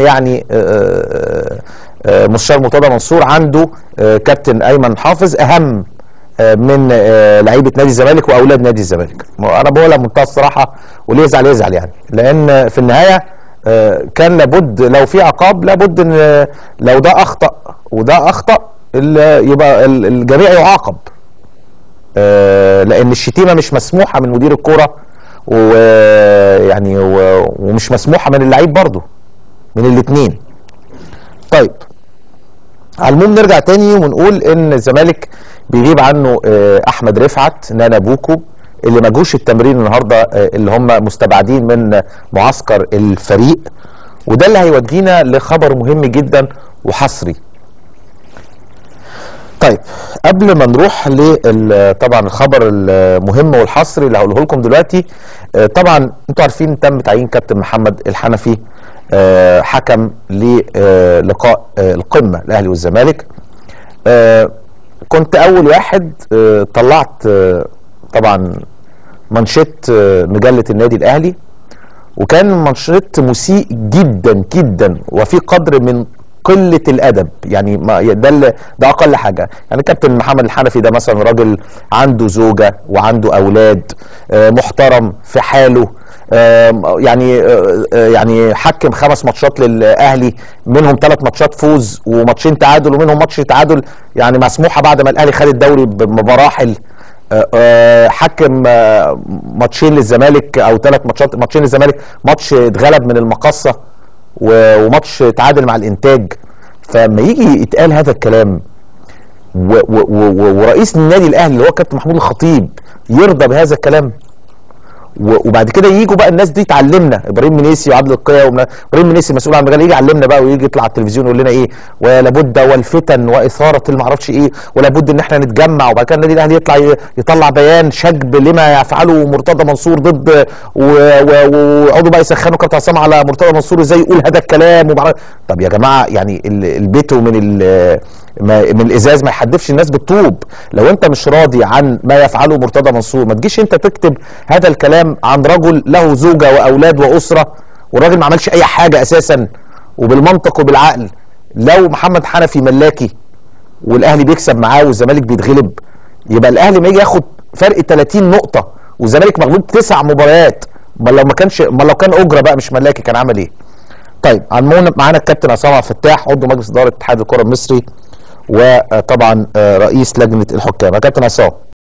يعني آه، آه، مستشار مرتضى منصور عنده آه، كابتن ايمن حافظ اهم آه، من آه، لعيبه نادي الزمالك واولاد نادي الزمالك ما انا بقولها بمنتهى الصراحه واللي يزعل يزعل يعني لان في النهايه آه، كان لابد لو في عقاب لابد ان آه، لو ده اخطا وده اخطا ال- يبقى ال- الجميع يعاقب آه، لان الشتيمه مش مسموحه من مدير الكوره ويعني و- ومش مسموحه من اللعيب برضه من الاثنين طيب على المهم نرجع تاني ونقول ان الزمالك بيغيب عنه آه، احمد رفعت نانا بوكو اللي ما جوش التمرين النهارده آه، اللي هم مستبعدين من معسكر الفريق وده اللي هيودينا لخبر مهم جدا وحصري طيب قبل ما نروح لل- طبعا الخبر المهم والحصري اللي هقوله لكم دلوقتي آه، طبعا انتوا عارفين تم تعيين كابتن محمد الحنفي آه، حكم للقاء القمه الاهلي والزمالك آه، كنت اول واحد آه، طلعت آه، طبعا منشط آه، مجله النادي الاهلي وكان منشط مسيء جدا جدا وفي قدر من قله الادب يعني ما ده اللي- ده اقل حاجه يعني كابتن محمد الحنفي ده مثلا راجل عنده زوجه وعنده اولاد آه، محترم في حاله آم، يعني آه، آه، يعني حكم خمس ماتشات للاهلي منهم ثلاث ماتشات فوز وماتشين تعادل ومنهم ماتش تعادل يعني مسموحه بعد ما الاهلي خد الدوري بمراحل آه، آه، حكم آه، ماتشين للزمالك او ثلاث ماتشات ماتشين للزمالك ماتش اتغلب من المقصه و- وماتش تعادل مع الانتاج فلما يجي يتقال هذا الكلام و و و ورئيس النادي الاهلي اللي هو كابتن محمود الخطيب يرضى بهذا الكلام و- وبعد كده يجوا بقى الناس دي تعلمنا ابراهيم منيسي وعبد القيا ومن- ابراهيم منيسي مسؤول عن المجال يجي يعلمنا بقى ويجي يطلع على التلفزيون يقول لنا ايه ولابد والفتن واثاره المعرفش ايه ولابد ان احنا نتجمع وبعد كده النادي الاهلي يطلع ي- يطلع بيان شجب لما يفعله مرتضى منصور ضد و- و- ويقعدوا بقى يسخنوا كابتن عصام على مرتضى منصور ازاي يقول هذا الكلام وبعد طب يا جماعه يعني ال- البيت ومن ال- ما من الازاز ما يحدفش الناس بالطوب لو انت مش راضي عن ما يفعله مرتضى منصور ما تجيش انت تكتب هذا الكلام عن رجل له زوجه واولاد واسره والراجل ما عملش اي حاجه اساسا وبالمنطق وبالعقل لو محمد حنفي ملاكي والاهلي بيكسب معاه والزمالك بيتغلب يبقى الاهلي ما يجي ياخد فرق 30 نقطه والزمالك مغلوب تسع مباريات امال لو ما كانش امال لو كان اجره بقى مش ملاكي كان عمل ايه؟ طيب عن معانا الكابتن عصام عبد الفتاح عضو مجلس اداره اتحاد الكره المصري وطبعا آه، رئيس لجنه الحكام يا كابتن عصام